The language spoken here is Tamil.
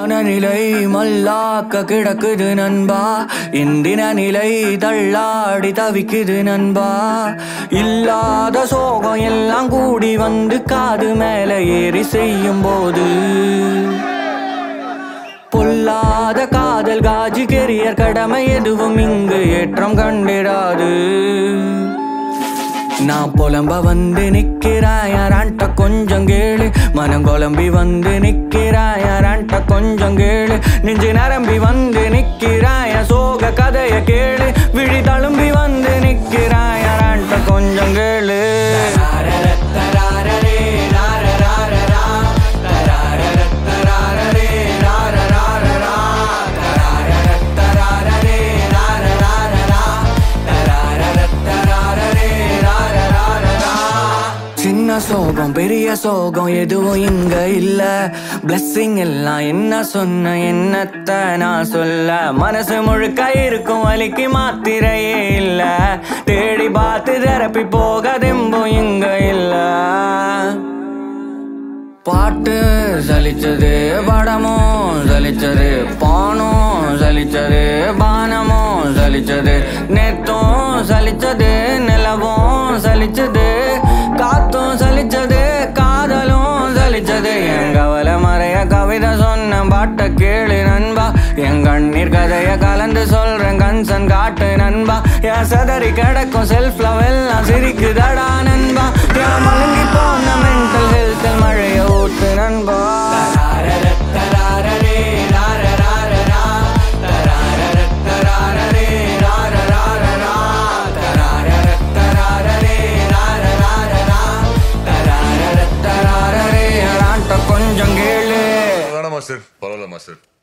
மனநிலை மல்லாக்க கிடக்குது நண்பா இந்தின நிலை தள்ளாடி தவிக்குது நண்பா இல்லாத சோகம் எல்லாம் கூடி வந்து காது மேல ஏறி செய்யும் போது பொல்லாத காதல் காஜி கெரியர் கடமை எதுவும் இங்கு ஏற்றம் கண்டிடாது நான் புலம்ப வந்து நிக்கிறாயாரான்ட்ட கொஞ்சம் கேளு மனம் குழம்பி வந்து நிக்கிறாயாரான்ட்ட கொஞ்சம் கேளு நெஞ்சு நரம்பி வந்து நிக்கிறாய சோக கதைய கேளு விழி தழும்பி வந்து நிக்கிறாயாரான்ட்ட கொஞ்சம் கேளு சின்ன சோகம் பெரிய சோகம் எதுவும் இங்க இல்ல பிளஸ்ஸிங் எல்லாம் என்ன சொன்ன என்னத்த நான் சொல்ல மனசு முழுக்க இருக்கும் வலிக்கு மாத்திரையே இல்ல தேடி பார்த்து தெரப்பி போக தெம்பும் இங்க இல்ல பாட்டு சலிச்சது படமும் சலிச்சது பானும் சலிச்சது பானமும் சலிச்சது நேத்தும் சலிச்சது நிலவும் சலிச்சது காத்தும் சலிச்சது காதலும் சலிச்சது என் கவலை மறைய கவிதை சொன்ன பாட்ட கேளு நண்பா என் கண்ணீர் கதைய கலந்து சொல்றேன் கன்சன் காட்டு நண்பா என் சதறி கிடக்கும் செல்ஃப் லவ் எல்லாம் சிரிக்குதடா நண்பா என் மழுங்கி போன மென்டல் ஹெல்த் மழைய ஊத்து நண்பா கொஞ்சம் கேளு வேணாம் மாஸ்டர் பரவாயில்ல மாஸ்டர்